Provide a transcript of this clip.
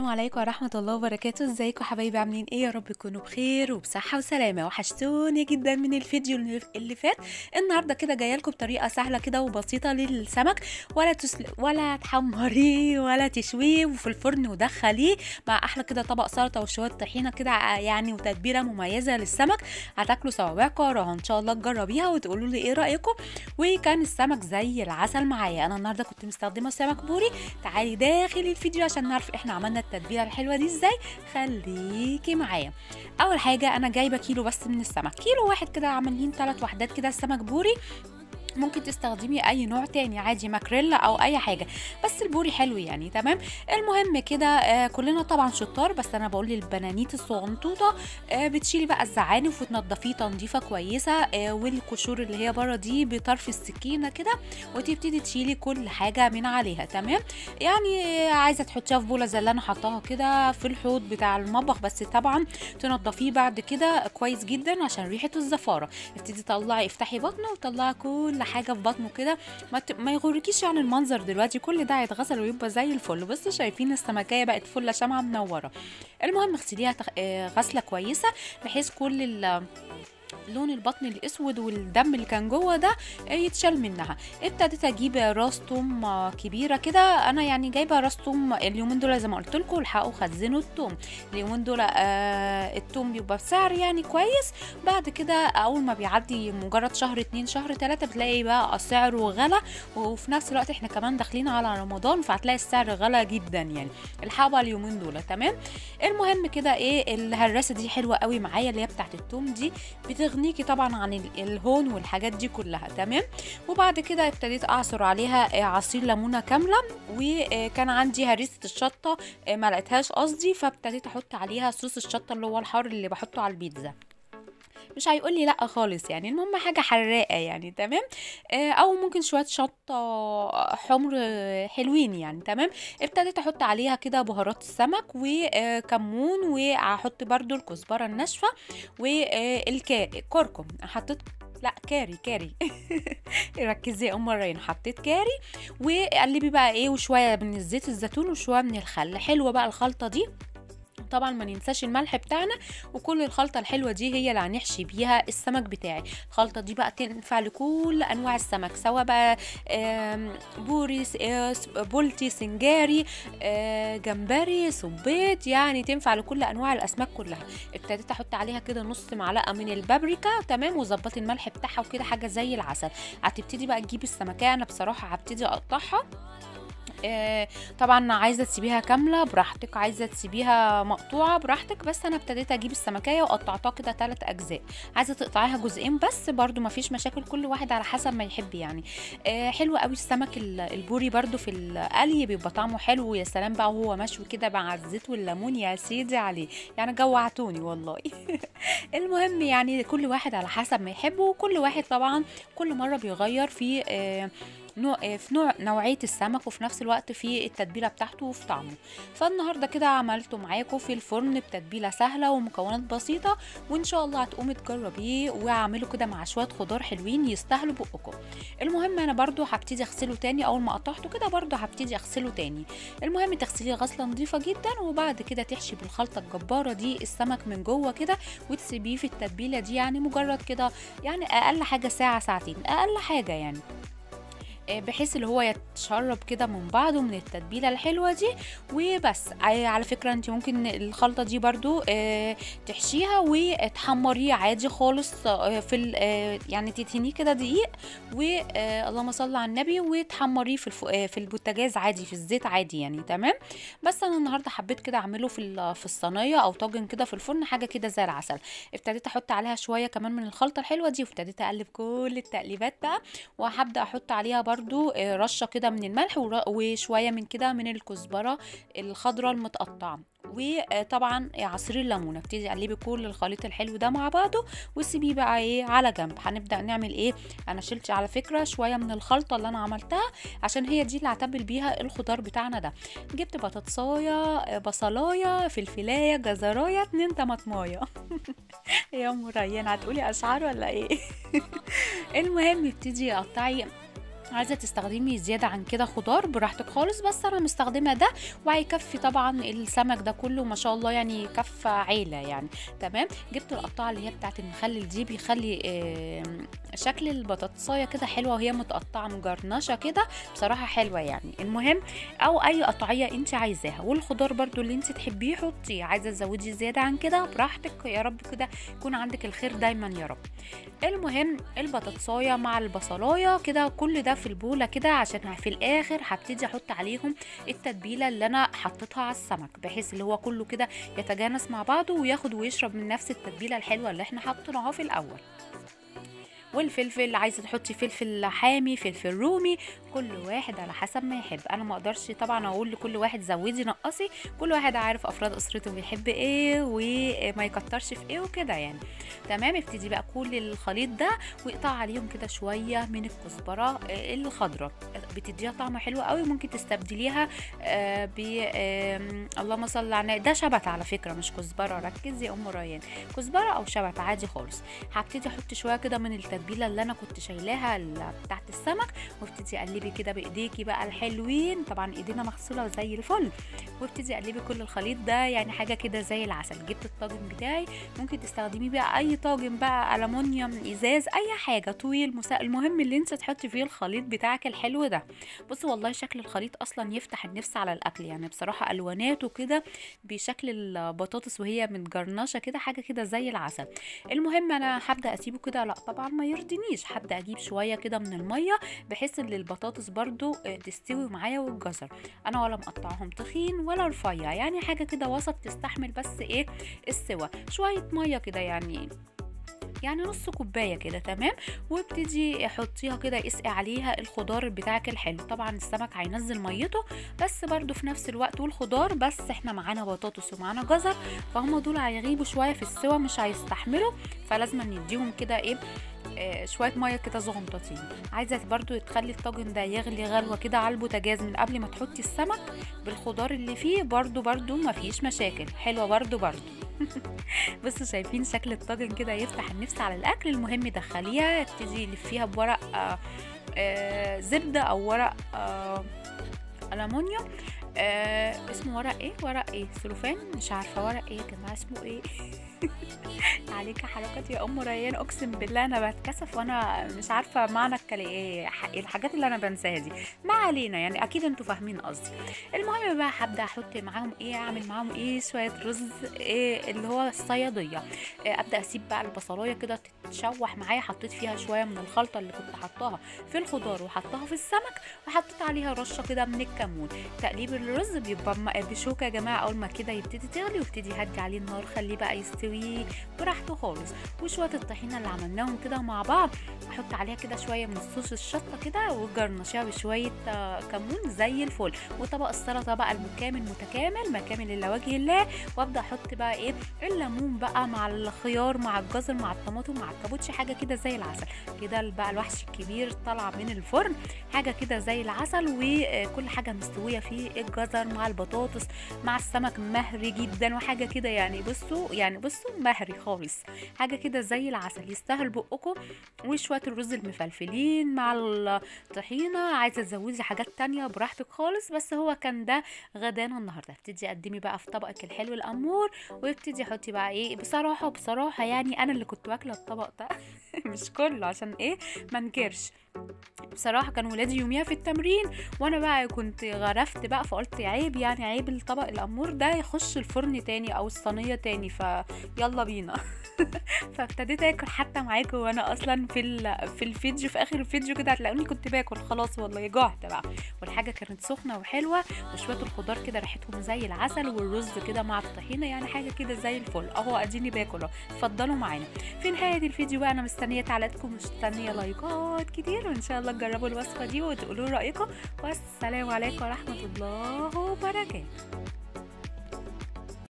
عليكم ورحمة الله وبركاته ازيكم حبايبي عاملين ايه يا رب تكونوا بخير وبصحة وسلامة وحشتوني جدا من الفيديو اللي فات النهاردة كده جاية لكم بطريقة سهلة كده وبسيطة للسمك ولا تسل... ولا تحمريه ولا تشويه وفي الفرن ودخليه مع احلى كده طبق سلطة وشوية طحينة كده يعني وتتبيلة مميزة للسمك هتاكلوا صوابعكم وراها ان شاء الله تجربيها وتقولوا لي ايه رأيكم وكان السمك زي العسل معايا انا النهارده كنت مستخدمة سمك بوري تعالي داخل الفيديو عشان نعرف احنا عملنا التتبيله الحلوه دي ازاي خليكي معايا اول حاجه انا جايبه كيلو بس من السمك كيلو واحد كده عاملين ثلاث وحدات كده السمك بوري ممكن تستخدمي اي نوع تاني عادي ماكريلا او اي حاجه بس البوري حلو يعني تمام المهم كده آه كلنا طبعا شطار بس انا بقول للبنانيت الصغنطوطه آه بتشيلي بقى الزعانف وتنضفيه تنظيفه كويسه آه والقشور اللي هي بره دي بطرف السكينه كده وتبتدي تشيلي كل حاجه من عليها تمام يعني آه عايزه تحطيها في بوله زي اللي انا حطاها كده في الحوض بتاع المطبخ بس طبعا تنضفيه بعد كده كويس جدا عشان ريحه الزفاره ابتدي طلعي افتحي بطنه وطلعي كل حاجه في بطنه كده ما, ت... ما يغركيش يعني المنظر دلوقتي كل ده هيتغسل ويبقى زي الفل بس شايفين السمكيه بقت فله شمعه منوره المهم اغسليها تخ... غسله كويسه بحيث كل ال... لون البطن الاسود والدم اللي كان جوه ده يتشال منها ابتديت اجيب راس توم كبيره كده انا يعني جايبه راس توم اليومين دول زي ما قلت لكم الحقوا خزنوا التوم اليومين دول آه التوم بيبقى بسعر يعني كويس بعد كده اول ما بيعدي مجرد شهر اتنين شهر تلاته بتلاقي بقى سعره غلا وفي نفس الوقت احنا كمان داخلين على رمضان فهتلاقي السعر غلا جدا يعني الحقوا اليومين دول تمام المهم كده ايه الهراسه دي حلوه قوي معايا اللي هي بتاعت التوم دي بتغنيكي طبعا عن الهون والحاجات دي كلها تمام وبعد كده ابتديت اعصر عليها عصير ليمونه كامله وكان عندي هريسه الشطه ما لقيتهاش قصدي فابتديت احط عليها صوص الشطه اللي هو الحار اللي بحطه على البيتزا مش هيقول لي لا خالص يعني المهم حاجه حراقه يعني تمام او ممكن شويه شطه حمر حلوين يعني تمام ابتديت احط عليها كده بهارات السمك وكمون وهحط برده الكزبره الناشفه والكركم حطيت لا كاري كاري ركزي ام مرين حطيت كاري وقلبي بقى ايه وشويه من الزيت الزيتون وشويه من الخل حلوه بقى الخلطه دي طبعا ما ننساش الملح بتاعنا وكل الخلطه الحلوه دي هي اللي هنحشي بيها السمك بتاعي الخلطه دي بقى تنفع لكل انواع السمك سواء بقى بوري بولتي سنجاري جمبري صبيط يعني تنفع لكل انواع الاسماك كلها ابتديت احط عليها كده نص معلقه من البابريكا تمام وظبطي الملح بتاعها وكده حاجه زي العسل هتبتدي بقى تجيبي السمكيه انا بصراحه هبتدي اقطعها آه طبعا عايزه تسيبيها كامله براحتك عايزه تسيبيها مقطوعه براحتك بس انا ابتديت اجيب السمكيه وقطعتها كده ثلاث اجزاء عايزه تقطعيها جزئين بس برده ما فيش مشاكل كل واحد على حسب ما يحب يعني آه حلو قوي السمك البوري برده في القلي بيبقى طعمه حلو يا سلام بقى وهو مشوي كده مع الزيت والليمون يا سيدي عليه يعني جوعتوني والله المهم يعني كل واحد على حسب ما يحبه وكل واحد طبعا كل مره بيغير في آه نوع في نوع نوعيه السمك وفي نفس الوقت في التتبيله بتاعته وفي طعمه فالنهارده كده عملته معاكم في الفرن بتتبيله سهله ومكونات بسيطه وان شاء الله هتقومي تجربيه واعمله كده مع شويه خضار حلوين يستاهلوا بقكم المهم انا برده هبتدي اغسله تاني اول ما قطعته كده برده هبتدي اغسله تاني المهم تغسليه غسله نظيفه جدا وبعد كده تحشي بالخلطه الجباره دي السمك من جوه كده وتسيبيه في التتبيله دي يعني مجرد كده يعني اقل حاجه ساعه ساعتين اقل حاجه يعني بحيث اللي هو يتشرب كده من بعضه من التتبيله الحلوه دي وبس على فكره انت ممكن الخلطه دي برضو تحشيها وتحمريه عادي خالص في يعني تدهنيه كده دقيق واللهم صل على النبي وتحمريه في في البوتاجاز عادي في الزيت عادي يعني تمام بس انا النهارده حبيت كده اعمله في في الصينيه او طاجن كده في الفرن حاجه كده زي العسل ابتديت احط عليها شويه كمان من الخلطه الحلوه دي وابتديت اقلب كل التقليبات بقى وهبدا احط عليها برضو رشه كده من الملح وشويه من كده من الكزبره الخضراء المتقطعه وطبعا عصير الليمونه ابتدي قلبي كل الخليط الحلو ده مع بعضه وسيبيه بقى ايه على جنب هنبدا نعمل ايه انا شلت على فكره شويه من الخلطه اللي انا عملتها عشان هي دي اللي هتبل بيها الخضار بتاعنا ده جبت بطاطسايه بصلايه فلفلايه جزرايه اتنين طماطمايه يا ام ريان هتقولي اشعار ولا ايه المهم ابتدي قطعي عايزه تستخدمي زياده عن كده خضار براحتك خالص بس انا مستخدمه ده وهيكفي طبعا السمك ده كله ما شاء الله يعني يكفى عيله يعني تمام جبت القطعه اللي هي بتاعت المخلل دي بيخلي آه، شكل البطاطسايه كده حلوه وهي متقطعه مجرنشه كده بصراحه حلوه يعني المهم او اي قطعيه انت عايزاها والخضار برضو اللي انت تحبيه حطيه عايزه تزودي زياده عن كده براحتك يا رب كده يكون عندك الخير دايما يا رب المهم البطاطسايه مع البصلايه كده كل ده في البوله كده عشان في الاخر هبتدي احط عليهم التتبيله اللي انا حطيتها على السمك بحيث اللي هو كله كده يتجانس مع بعضه وياخد ويشرب من نفس التتبيله الحلوه اللي احنا حاطيناها في الاول والفلفل عايزه تحطي فلفل حامي فلفل رومي كل واحد على حسب ما يحب انا ما اقدرش طبعا اقول لكل واحد زودي نقصي كل واحد عارف افراد اسرته بيحب ايه وما يكترش في ايه وكده يعني تمام ابتدي بقى كل الخليط ده واقطع عليهم كده شويه من الكزبره آه، الخضراء بتديها طعم حلو قوي ممكن تستبدليها آه، ب آم، اللهم صل على النبي ده شبت على فكره مش كزبره ركزي يا ام ريان كزبره او شبت عادي خالص هبتدي احط شويه كده من التتبيله اللي انا كنت شايلاها ال- بتاعت السمك وابتدي اقلبي كده بايديكي بقى الحلوين طبعا ايدينا مغسوله زي الفل وابتدي اقلبي كل الخليط ده يعني حاجه كده زي العسل جبت الطاجن بتاعي ممكن تستخدمي بقى اي طاجن بقى المونيوم ازاز اي حاجه طويل مسا... المهم اللي انت تحطي فيه الخليط بتاعك الحلو ده بص والله شكل الخليط اصلا يفتح النفس على الاكل يعني بصراحه الواناته كده بشكل البطاطس وهي متجرنشه كده حاجه كده زي العسل المهم انا هبدا اسيبه كده لا طبعا ما يرضينيش هبدا اجيب شويه كده من الميه بحيث ان البطاطس برضو آه، تستوي معايا والجزر انا ولا مقطعهم تخين ولا رفيع يعني حاجه كده وسط تستحمل بس ايه السوا شويه ميه كده يعني يعني نص كوبايه كده تمام وابتدي حطيها كده اسقي عليها الخضار بتاعك الحلو طبعا السمك هينزل ميته بس برضو في نفس الوقت والخضار بس احنا معانا بطاطس ومعانا جزر فهم دول هيغيبوا شويه في السوا مش هيستحملوا فلازم نديهم كده ايه آه، شويه ميه كده زغنطتين عايزه برضو تخلي الطاجن ده يغلي غلوه كده على البوتاجاز من قبل ما تحطي السمك بالخضار اللي فيه برضو برضو مفيش مشاكل حلوه برضو برضو بصوا شايفين شكل الطاجن كده يفتح النفس على الاكل المهم دخليها ابتدي لفيها بورق آه آه زبده او ورق آه ألمونيوم آه اسمه ورق ايه ورق ايه سلوفان مش عارفه ورق ايه يا جماعه اسمه ايه عليك حركات يا ام ريان اقسم بالله انا بتكسف وانا مش عارفه معنى الكلام ايه ح- الحاجات اللي انا بنساها دي ما علينا يعني اكيد انتوا فاهمين قصدي المهم بقى هبدا احط معاهم ايه اعمل معاهم ايه شويه رز إيه اللي هو الصياديه إيه ابدا اسيب بقى البصلايه كده تتشوح معايا حطيت فيها شويه من الخلطه اللي كنت حطاها في الخضار وحطها في السمك وحطيت عليها رشه كده من الكمون تقليب الرز بيبقى م- بشوكه يا جماعه اول ما كده يبتدي تغلي وابتدي هدي عليه النار خليه بقى يستوي براحته خالص وشويه الطحينه اللي عملناهم كده مع بعض احط عليها كده شويه من صوص الشطه كده وجرنشها بشويه آه، كمون زي الفل وطبق السلطه بقى المكامل متكامل مكامل الا وجه الله وابدا احط بقى ايه الليمون بقى مع الخيار مع الجزر مع الطماطم مع الكابوتشي حاجه كده زي العسل كده بقى الوحش الكبير طالع من الفرن حاجه كده زي العسل وكل حاجه مستويه فيه الجزر مع البطاطس مع السمك مهري جدا وحاجه كده يعني بصوا يعني بصوا مهري خالص حاجه كده زي العسل يستاهل بقكم وشويه الرز المفلفلين مع الطحينه عايزه تزودي حاجات تانية براحتك خالص بس هو كان ده غدانا النهارده ابتدي قدمي بقى في طبقك الحلو الامور وابتدي حطي بقى ايه بصراحه بصراحه يعني انا اللي كنت واكله الطبق ده مش كله عشان ايه ما انكرش بصراحه كان ولادي يوميها في التمرين وانا بقى كنت غرفت بقى فقلت عيب يعني عيب الطبق الامور ده يخش الفرن تاني او الصينيه تاني فيلا بينا فابتديت اكل حتى معاكم وانا اصلا في ال- في الفيديو في اخر الفيديو كده هتلاقوني كنت باكل خلاص والله جعت بقى والحاجه كانت سخنه وحلوه وشويه الخضار كده ريحتهم زي العسل والرز كده مع الطحينه يعني حاجه كده زي الفل اهو اديني باكل اهو اتفضلوا معانا في نهايه الفيديو بقى انا مستنيه تعليقاتكم مستنيه لايكات كتير وان شاء الله تجربوا الوصفه دي وتقولوا رايكم والسلام عليكم ورحمه الله وبركاته